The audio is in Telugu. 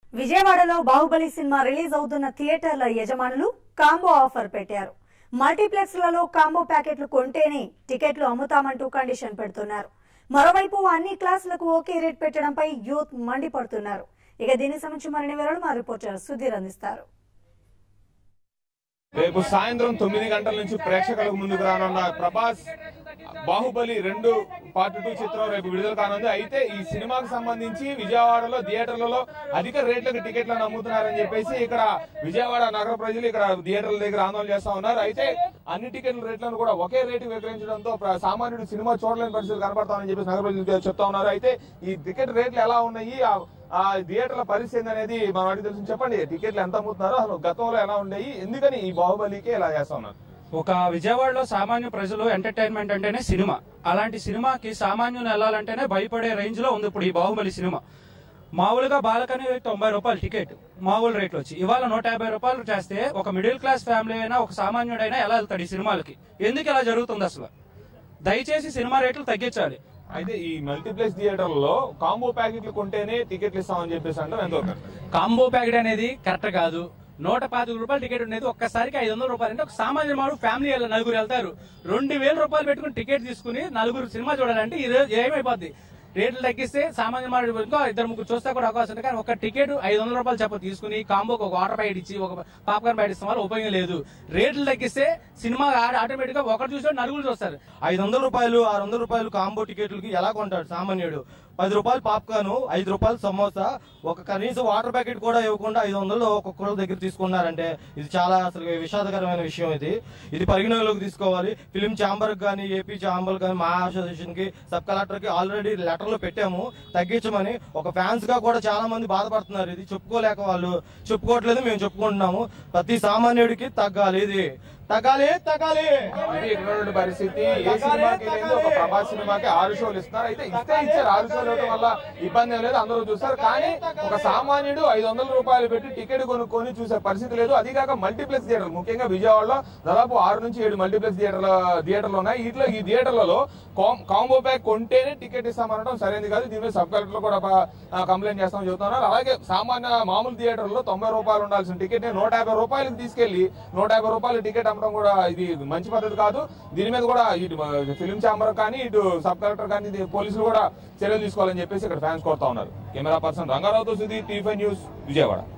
విజయవాడలో బాహుబలి సినిమా రిలీజ్ అవుతున్న థియేటర్ల యజమానులు కాంబో ఆఫర్ పెట్టారు మల్టీప్లెక్స్లలో కాంబో ప్యాకెట్లు కొంటేనే టికెట్లు అమ్ముతామంటూ కండిషన్ పెడుతున్నారు మరోవైపు అన్ని క్లాసులకు ఒకే రేట్ పెట్టడంపై యూత్ మండిపడుతున్నారు ఇక దీనికి సంబంధించి మరిన్ని వివరాలు మా రిపోర్టర్ సుధీర్ అందిస్తారు రేపు సాయంత్రం తొమ్మిది గంటల నుంచి ప్రేక్షకులకు ముందుకు రానున్న ప్రభాస్ బాహుబలి రెండు పార్ట్ టూ చిత్రం రేపు విడుదల కానుంది అయితే ఈ సినిమాకు సంబంధించి విజయవాడలో థియేటర్లలో అధిక రేట్లకు టికెట్లను అమ్ముతున్నారని చెప్పేసి ఇక్కడ విజయవాడ నగర ప్రజలు ఇక్కడ థియేటర్ల దగ్గర ఆందోళన చేస్తా ఉన్నారు అయితే అన్ని టికెట్ల రేట్లను కూడా ఒకే రేటు విక్రయించడంతో ప్ర- సామాన్యుడు సినిమా చూడలేని పరిస్థితులు కనబడతామని చెప్పేసి నగర ప్రజలు చెప్తా ఉన్నారు అయితే ఈ టికెట్ రేట్లు ఎలా ఉన్నాయి ఆ- ఆ థియేటర్ల పరిస్థితి ఏంది అనేది మనం అడిగి తెలుసు చెప్పండి టికెట్లు ఎంత అమ్ముతున్నారో అసలు గతంలో ఎలా ఉండేవి ఎందుకని ఈ బాహుబలికి ఇలా చేస్తా ఉన్నారు ఒక విజయవాడలో సామాన్య ప్రజలు ఎంటర్టైన్మెంట్ అంటేనే సినిమా అలాంటి సినిమాకి సామాన్యులు వెళ్ళాలంటేనే భయపడే రేంజ్ లో ఉంది ఇప్పుడు ఈ బాహుబలి సినిమా మామూలుగా బాలకని తొంభై రూపాయలు టికెట్ మామూలు రేట్లు వచ్చి ఇవాళ నూట యాభై రూపాయలు చేస్తే ఒక మిడిల్ క్లాస్ ఫ్యామిలీ అయినా ఒక సామాన్యుడైనా ఎలా వెళ్తాడు ఈ సినిమాలకి ఎందుకు ఇలా జరుగుతుంది అసలు దయచేసి సినిమా రేట్లు తగ్గించాలి అయితే ఈ మల్టీప్లెక్స్ థియేటర్లలో కాంబో ప్యాకెట్లు కొంటేనే టికెట్లు ఇస్తామని చెప్పేసి అంటే ఎంతో కాంబో ప్యాకెట్ అనేది కరెక్ట్ కాదు నూట పాతిక రూపాయల టికెట్ ఉండేది ఒక్కసారికి ఐదు వందల రూపాయలు అంటే ఒక సామాన్య మాడు ఫ్యామిలీ వెళ్ళ- నలుగురు వెళ్తారు రెండు వేల రూపాయలు పెట్టుకుని టికెట్ తీసుకుని నలుగురు సినిమా చూడాలంటే ఈ రోజు ఏమైపోద్ది రేట్లు తగ్గిస్తే సామాన్య మాడు ఇంకో ఇద్దరు ముగ్గురు చూస్తే కూడా అవకాశం ఉంది కానీ ఒక టికెట్ ఐదు వందల రూపాయలు చెప్ప తీసుకుని కాంబోకి ఒక వాటర్ ప్యాకెట్ ఇచ్చి ఒక పాప్కార్న్ ప్యాకెట్ ఇస్తాం వల్ల ఉపయోగం లేదు రేట్లు తగ్గిస్తే సినిమా ఆటోమేటిక్ గా ఒకటి చూసి నలుగురు చూస్తారు ఐదు వందల రూపాయలు ఆరు వందల రూపాయలు కాంబో టికెట్లకి ఎలా కొంటాడు సామాన్యుడు పది రూపాయలు పాప్కార్న్ ఐదు రూపాయలు సమోసా ఒక కనీసం వాటర్ ప్యాకెట్ కూడా ఇవ్వకుండా ఐదు వందలు ఒక్కొక్కరు దగ్గర తీసుకున్నారంటే ఇది చాలా అసలు విషాదకరమైన విషయం ఇది ఇది పరిగణలోకి తీసుకోవాలి ఫిలిం ఛాంబర్ కానీ ఏపీ ఛాంబర్ కానీ మా అసోసియేషన్ కి సబ్ కలెక్టర్ కి ఆల్రెడీ లెటర్లు పెట్టాము తగ్గించమని ఒక ఫ్యాన్స్ గా కూడా చాలా మంది బాధపడుతున్నారు ఇది చెప్పుకోలేక వాళ్ళు చెప్పుకోవట్లేదు మేము చెప్పుకుంటున్నాము ప్రతి సామాన్యుడికి తగ్గాలి ఇది తగ్గాలి తగ్గాలి ఇది ఇక్కడ ఉన్న పరిస్థితి ఏ సినిమాకి వెళ్ళింది ఒక ప్రభాస్ సినిమాకి ఆరు షోలు ఇస్తున్నారు అయితే ఇస్తే ఇచ్చారు ఆరు షోలు ఇవ్వడం వల్ల ఇబ్బంది ఏం లేదు అందరూ చూస్తారు కానీ ఒక సామాన్యుడు ఐదు వందల రూపాయలు పెట్టి టికెట్ కొనుక్కొని చూసే పరిస్థితి లేదు అది కాక మల్టీప్లెక్స్ థియేటర్ ముఖ్యంగా విజయవాడలో దాదాపు ఆరు నుంచి ఏడు మల్టీప్లెక్స్ థియేటర్ల థియేటర్లు ఉన్నాయి వీటిలో ఈ థియేటర్లలో కాం- కాంబో ప్యాక్ కొంటేనే టికెట్ ఇస్తామనడం సరైనది కాదు దీని మీద సబ్ కలెక్టర్ కూడా ప- ఆ, కంప్లైంట్ చేస్తామని చెబుతున్నారు అలాగే సామాన్య మామూలు థియేటర్లో తొంభై రూపాయలు ఉండాల్సిన టికెట్ నూట యాభై రూపాయలకు తీసుకెళ్లి నూట యాభై రూపాయల టికెట్ అమ్మడం కూడా ఇది మంచి పద్ధతి కాదు దీని మీద కూడా ఇటు ఫిలిం ఛాంబర్ కానీ ఇటు సబ్ కలెక్టర్ కానీ ఇది పోలీసులు కూడా చర్యలు తీసుకోవాలని చెప్పేసి ఇక్కడ ఫ్యాన్స్ కోరుతా ఉన్నారు కెమెరా పర్సన్ రంగారావుతో సుధీర్ టీవీ న్యూస్ విజయవాడ